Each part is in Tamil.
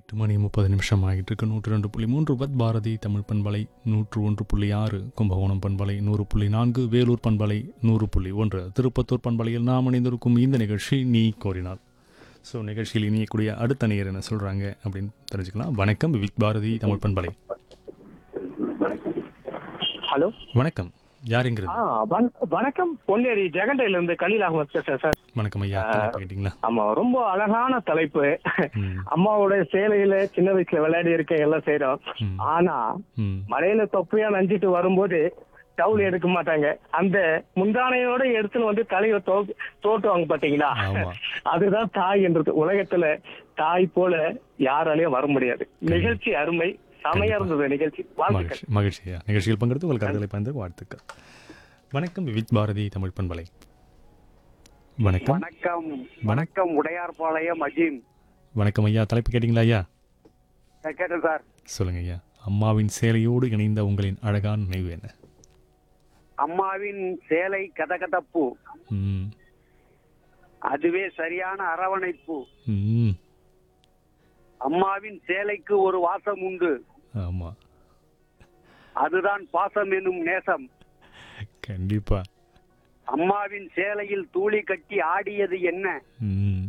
எட்டு மணி முப்பது நிமிஷம் ஆகிட்டு இருக்கு நூற்று ரெண்டு புள்ளி மூன்று பத் பாரதி தமிழ் பண்பலை நூற்று ஒன்று புள்ளி ஆறு கும்பகோணம் பண்பலை நூறு புள்ளி நான்கு வேலூர் பண்பலை நூறு புள்ளி ஒன்று திருப்பத்தூர் பண்பலையில் நாம் இணைந்திருக்கும் இந்த நிகழ்ச்சி நீ கோரினாள் ஸோ நிகழ்ச்சியில் இணையக்கூடிய அடுத்த நேயர் என்ன சொல்கிறாங்க அப்படின்னு தெரிஞ்சுக்கலாம் வணக்கம் விவிக் பாரதி தமிழ் பண்பலை ஹலோ வணக்கம் யாருங்கிறது ஆ வண- வணக்கம் பொன்னேரி ஜெகண்டையில இருந்து கலீல் அகமது பேசுறேன் சார் வணக்கம் ஐயா தலைப்பு கேட்டிங்களா ஆமா ரொம்ப அழகான தலைப்பு ம் அம்மாவோட சேலையில சின்ன வயசுல விளையாடி இருக்க எல்லாம் செய்யறோம் ம். ஆனா ம் மழையில தொப்பையா நஞ்சிட்டு வரும்போது டவுல் எடுக்க மாட்டாங்க அந்த முந்தானையோட எடுத்துன்னு வந்து தலையை தோ தோட்டுவாங்க பாத்தீங்களா ஆமா. அதுதான் தாய் என்றது உலகத்துல தாய் போல யாராலையும் வர முடியாது நிகழ்ச்சி அருமை செமையா இருந்தது நிகழ்ச்சி வாழ்த்துக்கள் மகிழ்ச்சி மகிழ்ச்சியா நிகழ்ச்சியில் பங்கெடுத்து உங்கள் கருத்துக்களை பகிர்ந்து வாழ்த்துக்கள் வணக்கம் விவிக் பாரதி தமிழ் பண்பலை வணக்கம் வணக்கம் வணக்கம் உடையார்பாளையம் அஜீம் வணக்கம் ஐயா தலைப்பு கேட்டிங்களா ஐயா நான் கேட்டேன் சார் சொல்லுங்க ஐயா அம்மாவின் சேலையோடு இணைந்த உங்களின் அழகான நினைவு என்ன அம்மாவின் சேலை கதகதப்பு ம் அதுவே சரியான அரவணைப்பு ம் அம்மாவின் சேலைக்கு ஒரு வாசம் உண்டு ஆமாம் அதுதான் பாசம் எனும் நேசம் கண்டிப்பா அம்மாவின் சேலையில் தூளி கட்டி ஆடியது என்ன ம்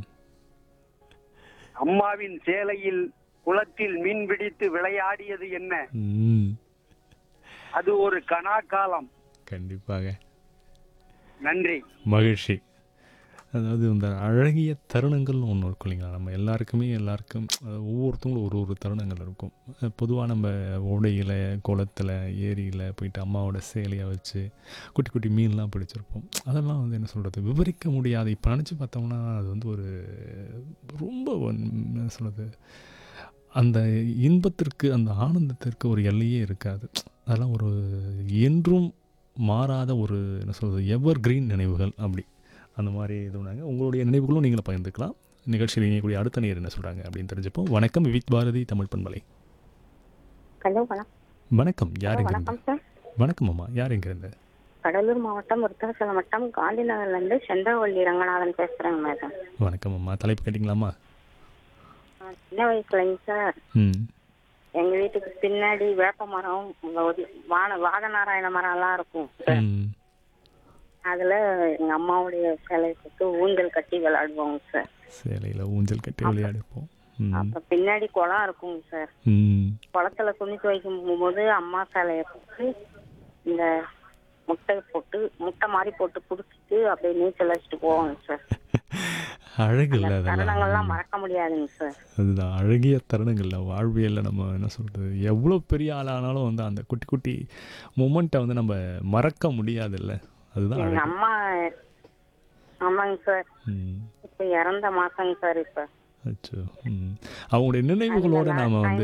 அம்மாவின் சேலையில் குளத்தில் மீன் பிடித்து விளையாடியது என்ன ம் அது ஒரு கனாக்காலம் கண்டிப்பாக நன்றி மகிழ்ச்சி அதாவது இந்த அழகிய தருணங்கள்னு ஒன்று இருக்கும் இல்லைங்களா நம்ம எல்லாருக்குமே எல்லாருக்கும் அஹ், ஒவ்வொருத்தவங்களும் ஒரு ஒரு தருணங்கள் இருக்கும் பொதுவாக நம்ம ஓடையில் குளத்தில் ஏரியில் போயிட்டு அம்மாவோட சேலையை வச்சு குட்டி குட்டி மீன்லாம் பிடிச்சிருப்போம் அதெல்லாம் வந்து என்ன சொல்கிறது விவரிக்க முடியாது இப்போ நினச்சி பார்த்தோம்னா அது வந்து ஒரு ரொம்ப ஒன்- என்ன சொல்கிறது அந்த இன்பத்திற்கு அந்த ஆனந்தத்திற்கு ஒரு எல்லையே இருக்காது அதெல்லாம் ஒரு என்றும் மாறாத ஒரு என்ன சொல்கிறது எவர் கிரீன் நினைவுகள் அப்படி அந்த மாதிரி இது பண்ணாங்க உங்களுடைய நினைவுகளும் நீங்களும் பகிர்ந்துக்கலாம் நிகழ்ச்சியில் இணையக்கூடிய அடுத்த நேர் என்ன சொல்கிறாங்க அப்படின்னு தெரிஞ்சப்போம் வணக்கம் விவிக் பாரதி தமிழ் பண்பலை ஹலோ வணக்கம் வணக்கம் யார் எங்கிருந்து வணக்கம் சார் வணக்கம் அம்மா யார் எங்கிருந்து கடலூர் மாவட்டம் விருத்தாசலம் வட்டம் காந்தி நகர்ல இருந்து செந்தாவள்ளி ரங்கநாதன் பேசுறேங்க மேடம் வணக்கம் அம்மா தலைப்பு கேட்டிங்களாம்மா ஆ, சின்ன வயசுலங்க சார் ம் எங்க வீட்டுக்கு பின்னாடி வேப்ப மரம் உங்க ஒரு வான வாதநாராயண மரம் எல்லாம் இருக்கும் சார் ம் அதுல எங்க அம்மாவுடைய சிலை போட்டு ஊஞ்சல் கட்டி விளையாடுவோங்க சார் சேலையில் ஊஞ்சல் கட்டி விளையாடிப்போம் ம் அப்ப பின்னாடி குளம் இருக்குங்க சார் ம் குளத்துல துணி துவைக்கும் போகும்போது அம்மா சிலைய போட்டு இந்த முட்டை போட்டு முட்டை மாதிரி போட்டு குடிச்சிட்டு அப்படியே நீச்சல் அடிச்சுட்டு போவாங்க சார் அழகு இல்லை அந்த தருணங்கள்லாம் அதெல்லாம் மறக்க முடியாதுங்க சார் அதுதான் அழகிய தருணங்கள்ல வாழ்வியலில் நம்ம என்ன சொல்கிறது எவ்வளோ பெரிய ஆளானாலும் வந்து அந்த குட்டி குட்டி மூமெண்ட்டை வந்து நம்ம மறக்க முடியாதுல்ல அதுதான் எங்க அழகு அம்மா ஆமாங்க சார் ம் இப்ப இறந்த மாசங்க சார் இப்ப அச்சோ ம் அவங்களுடைய நினைவுகளோட நாம் வந்து